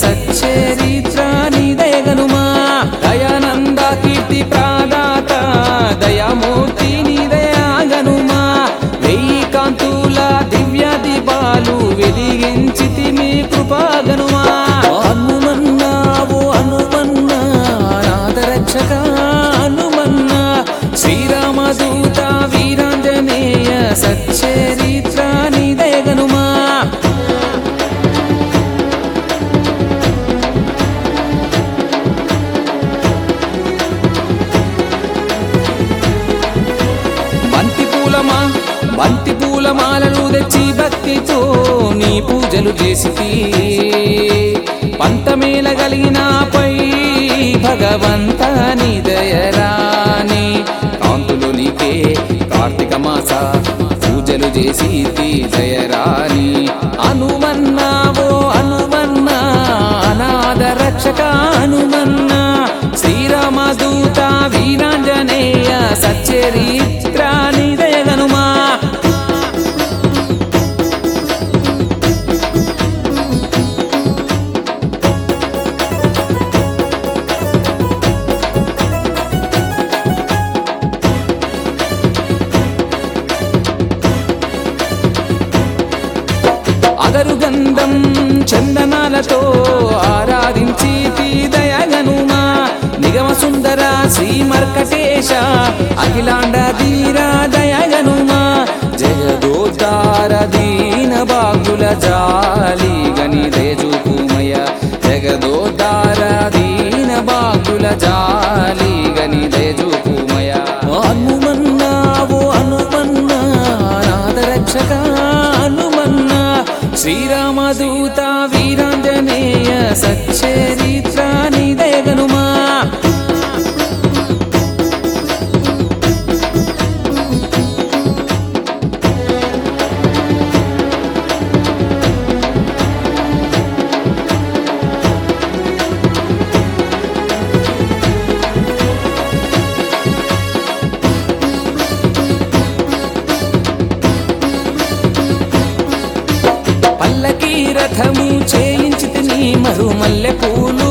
సచ్చరిత్ర నిదయగనుమా దయానంద కీర్తి ప్రాదాత దయామూర్తి నిదయాగనుమా వెయ్యి కాంతుల దివ్య దీపాలు వెలిగించితి మీ కృపాగనుమా హనుమన్నావు హనుమన్నా నాదరక్షక హనుమన్నా శ్రీరామదూత వీరాంజనేయ సచ్చరిత్ర నిదయగనుమా బంతి పూలమా బంతి పూలమాలలు తెచ్చి భక్తితో నీ పూజలు చేసి పంతమేల కలిగినపై భగవంత నిదయరాని కాంతులు నీకే కార్తీక మాస పూజలు చేసి దయరాని అనుమన్నావో అనుమన్నా అనాథ రక్షక అనుమన్నా శ్రీరామదూత వీరాంజనేయ సచ్చరిత్ర నిదయగనుమా అగరు గంధం చందనాలతో ఆరాధించి దయగనుమా నిగమ సుందర శ్రీ మర్కటేశ అఖిలాండ ధీరా దయగనుమా జగదోద్ధార దీన బాగుల జాలి గని దేజుకుమయ జగదోద్ధార దీన బాగుల జాలి గని దేజుకుమయ హనుమన్నావు హనుమన్నా నాదరక్షక హనుమన్నా శ్రీరామదూత వీరాంజనేయ సచ్చరిత్ర నిదయగనుమా పల్లకి రథము చేయించి తిని మరు మల్లె పూల